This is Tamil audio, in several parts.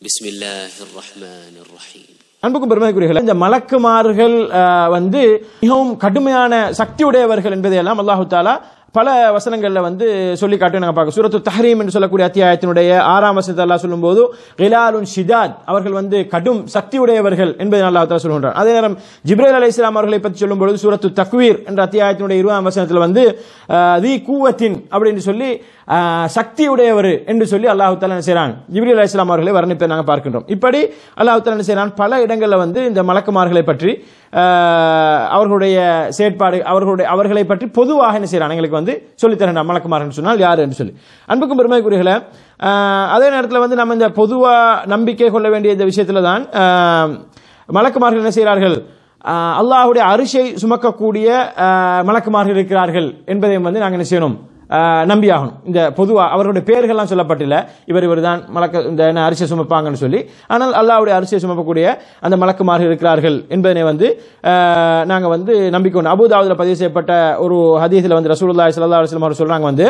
بسم الله الرحمن الرحيم அன்புக்கும் பெருமைக்குரியர்கள் இந்த மலக்குமார்கள் அஹ், வந்து மிகவும் கடுமையான சக்தியுடையவர்கள் என்பதையெல்லாம் அல்லாஹு தாலா பல வசனங்கள்ல வந்து சொல்லி காட்டு நாங்க பார்க்க சூரத்து தஹரீம் என்று சொல்லக்கூடிய அத்தியாயத்தினுடைய ஆறாம் வசனத்தை அல்லாஹ் சொல்லும்போது ஹிலாலுன் ஷிதாத் அவர்கள் வந்து கடும் சக்தியுடையவர்கள் என்பதை அல்லாஹ் தாலா சொல்கின்றார் அதே நேரம் ஜிப்ரேல் அலை இஸ்லாம் அவர்களை பற்றி சொல்லும்போது சூரத்து தக்வீர் என்ற அத்தியாயத்தினுடைய இருபதாம் வசனத்தில் வந்து அஹ், தி கூவத்தின் அப்படின்னு சொல்லி அஹ், சக்தியுடையவர் என்று சொல்லி அல்லாஹு தாலா என்ன செய்றான் ஜிப்ரீல் அலை இஸ்லாம் அவர்களை வர்ணிப்பை நாங்கள் பார்க்கின்றோம் இப்படி அல்லாஹு தாலா என்ன செய்றான் பல இடங்களில் வந்து இந்த மலக்குமார்களை பற்றி அஹ், அவர்களுடைய செயற்பாடு அவர்களுடைய அவர்களை பற்றி பொதுவாக என்ன செய்றான் எங்களுக்கு வந்து சொல்லித்தரேன் மலக்குமார்கள் சொன்னால் யார் என்று சொல்லி அன்புக்கும் பெருமைக்குரியர்களே அஹ், அதே நேரத்தில் வந்து நம்ம இந்த பொதுவா நம்பிக்கை கொள்ள வேண்டிய இந்த விஷயத்தில் தான் அஹ், மலக்குமார்கள் என்ன செய்கிறார்கள் அஹ், அல்லாஹ்வுடைய அரிசை சுமக்கக்கூடிய அஹ், மலக்குமார்கள் இருக்கிறார்கள் என்பதையும் வந்து நாங்கள் என்ன செய்யணும் அஹ், நம்பியாகணும் இந்த பொதுவா அவர்களுடைய பெயர்கள்லாம் சொல்லப்பட்டில்ல இவர் இவர் தான் மலக்க இந்த என்ன அரிசியை சுமப்பாங்கன்னு சொல்லி ஆனால் அல்லாஹ்வுடைய அரிசியை சுமக்கக்கூடிய அந்த மலக்குமார்கள் இருக்கிறார்கள் என்பதனை வந்து அஹ், நாங்க வந்து நம்பிக்கணும் அபுதாவுல பதிவு செய்யப்பட்ட ஒரு ஹதீஸில் வந்து ரசூலுல்லாஹி ஸல்லல்லாஹு அலைஹி வஸல்லம் அவர் சொல்றாங்க வந்து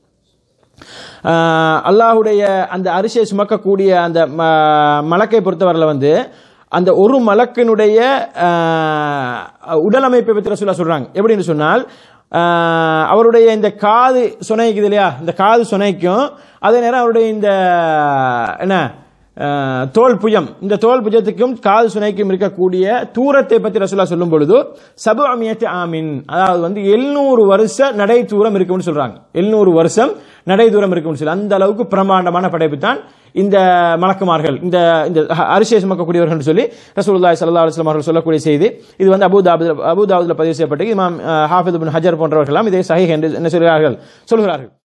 ஆஹ் அல்லாஹுடைய அந்த அரிசியை சுமக்கக்கூடிய அந்த ம- மலக்கை பொறுத்தவரையில் வந்து அந்த ஒரு மலக்கினுடைய ஆஹ், உடல் அமைப்பை பற்றி ரசூலா சொல்றாங்க எப்படின்னு சொன்னால் ஆஹ், அவருடைய இந்த காது சுனைக்குது இல்லையா இந்த காது சுனைக்கும் அதே நேரம் அவருடைய இந்த என்ன ஆஹ், தோல் புயம் இந்த தோல் புஜத்துக்கும் காது சுனைக்கும் இருக்கக்கூடிய தூரத்தை பற்றி ரசூலா சொல்லும் பொழுது சபு அமியத்து ஆமின் அதாவது வந்து எழுநூறு வருஷ நடை தூரம் இருக்கும்னு சொல்றாங்க எழுநூறு வருஷம் நடை தூரம் இருக்கும்னு சொல்லி அந்த அளவுக்கு பிரமாண்டமான படைப்பு தான் இந்த மலக்குமார்கள் இந்த இந்த அரிசியை சுமக்கக்கூடியவர்கள் சொல்லி ரசூலுல்லாஹி ஸல்லல்லாஹு அலைஹி வஸல்லம் அவர்கள் சொல்லக்கூடிய செய்தி இது வந்து அபூதாபு அபூதாவுல பதிவு செய்யப்பட்டு இமாம் அஹ், ஹாஃபித் இப்னு ஹஜர் போன்றவர்கள்லாம் இதை சஹீஹ் என்று என்ன சொல்கிறார்கள் சொல்கிறார்கள்